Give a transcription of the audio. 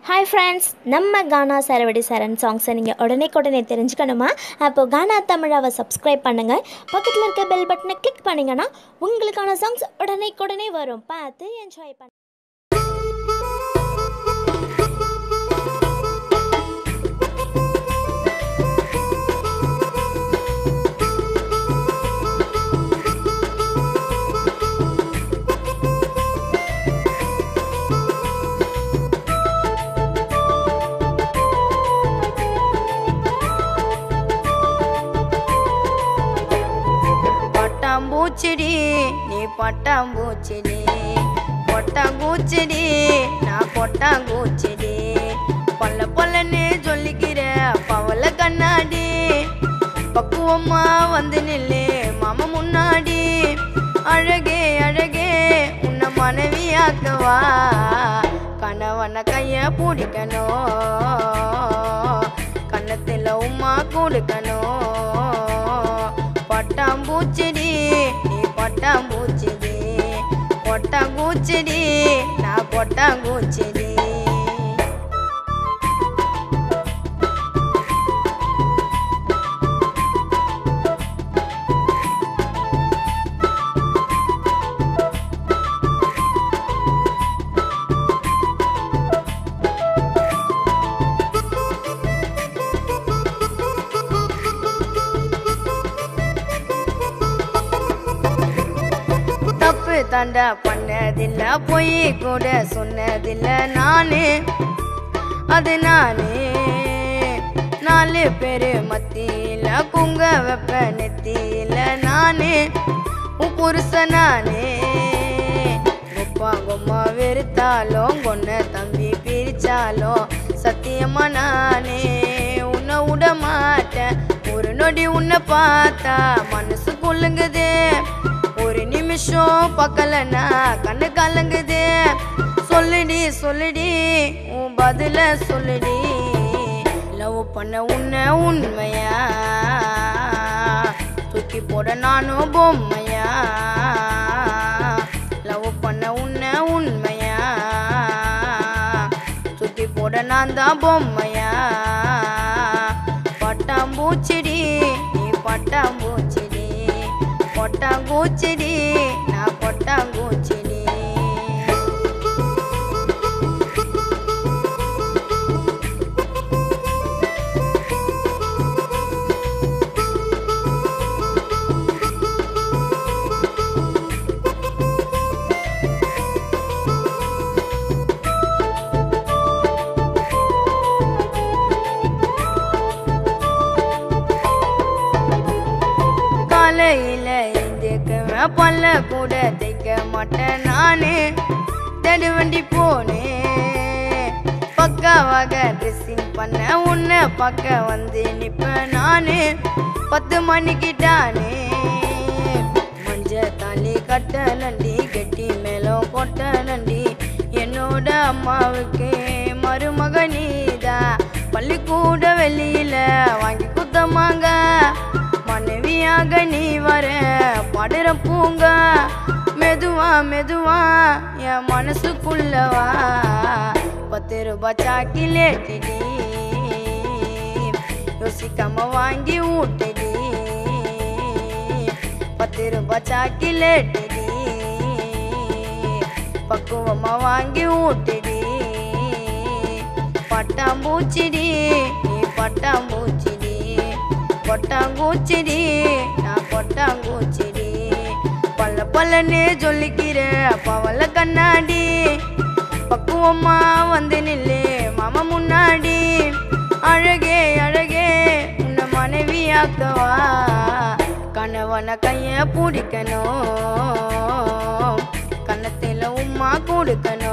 hi friends நம்ம கானா சரவடி சரண் சாங்ஸை நீங்கள் உடனே உடனே தெரிஞ்சுக்கணுமா அப்போ கானா தமிழாவை சப்ஸ்கிரைப் பண்ணுங்கள் பக்கத்தில் இருக்க பெல் பட்டனை கிளிக் பண்ணிங்கன்னா உங்களுக்கான சாங்ஸ் உடனே உடனே வரும் பார்த்து என்ஜாய் பண்ண பட்டாம்பூச்சிடி நீ பட்டாம்பூச்சிடி பொட்டாங்கூச்சிடி நான் பொட்டாங்கூச்சிடி பல்ல பல்லன்னு சொல்லிக்கிற பவள கண்ணாடி பக்குவமா வந்து நில்லு மாமா முன்னாடி அழகே அழகே உன்னை மனைவியாக்குவா கணவன கைய பிடிக்கணும் கன்னத்தில் உமா கொடுக்கணும் பட்டாம்பூச்சிடி நீ பட்டாம்பூச்சிடி பொட்டாங்கூச்சிடி நான் பொட்டாங்கூச்சிடி தப்பு தண்டா பண்ணதில்ல பொய் கூட சொன்னதில்ல நானு அது நானே நாலு பேரு மத்தியில குங்க வெப்ப நெத்தியில நானே உன் புருஷ நானே குப்பா கும்மா வெறுத்தாலும் கொன்ன தம்பி பிரிச்சாலும் சத்தியமா நானே உன்னை விட மாட்டேன் ஒரு நொடி உன்னை பார்த்தா மனசு குலுங்குதே ஒரு நிமிஷம் பார்க்கலனா கண்ணு கலங்குது சொல்லுடி சொல்லுடி உன் பதில சொல்லுடி லவ் பண்ண உன்னை உண்மையா தூக்கி போட நானும் பொம்மையா லவ் பண்ண உன்னை உண்மையா தூக்கி போட நான் தான் பொம்மையா பட்டாம்பூச்சிடி நீ பட்டாம்பூச்சிடி பொட்டாங்கூச்சிடி நான் பொட்டாங்கூச்சிடி காலையில எந்திக்குவேன் பல்ல கூட தைக்க மாட்டேன் நானு தேடி வண்டி போனேன் பக்காவாக ட்ரெஸ்ஸிங் பண்ண உன்னை பார்க்க வந்து நிப்பேன் நானு பத்து மணிக்கிட்டானே மஞ்ச தாலி கட்ட நண்டி கெட்டி மேலும் கொட்ட நண்டி என்னோட அம்மாவுக்கு மருமக நீதா பள்ளிக்கூட வெளியில வாங்கி குத்தமாங்க மனைவியாக நீ வர படுற பூங்க மெதுவா மெதுவா என் மனசுக்குள்ளவா பத்து ரூபாய் சாக்கிலேட்டிடி யோசிக்காம வாங்கி ஊட்டிடி பத்து ரூபாய் சாக்கிலேட்டிடி பக்குவமா வாங்கி ஊட்டிடி பட்டாம்பூச்சிடி நீ பட்டாம்பூச்சிடி பொட்டாங்கூச்சிடி நான் பொட்டாங்கூச்சிடி பல்ல பல்லன்னு சொல்லிக்கிற பவள கண்ணாடி பக்குவமா வந்து நில்லு மாமா முன்னாடி அழகே அழகே உன்னை மனைவியாக்கவா கணவன கைய பிடிக்கணும் கன்னத்தில் உம்மா கொடுக்கணும்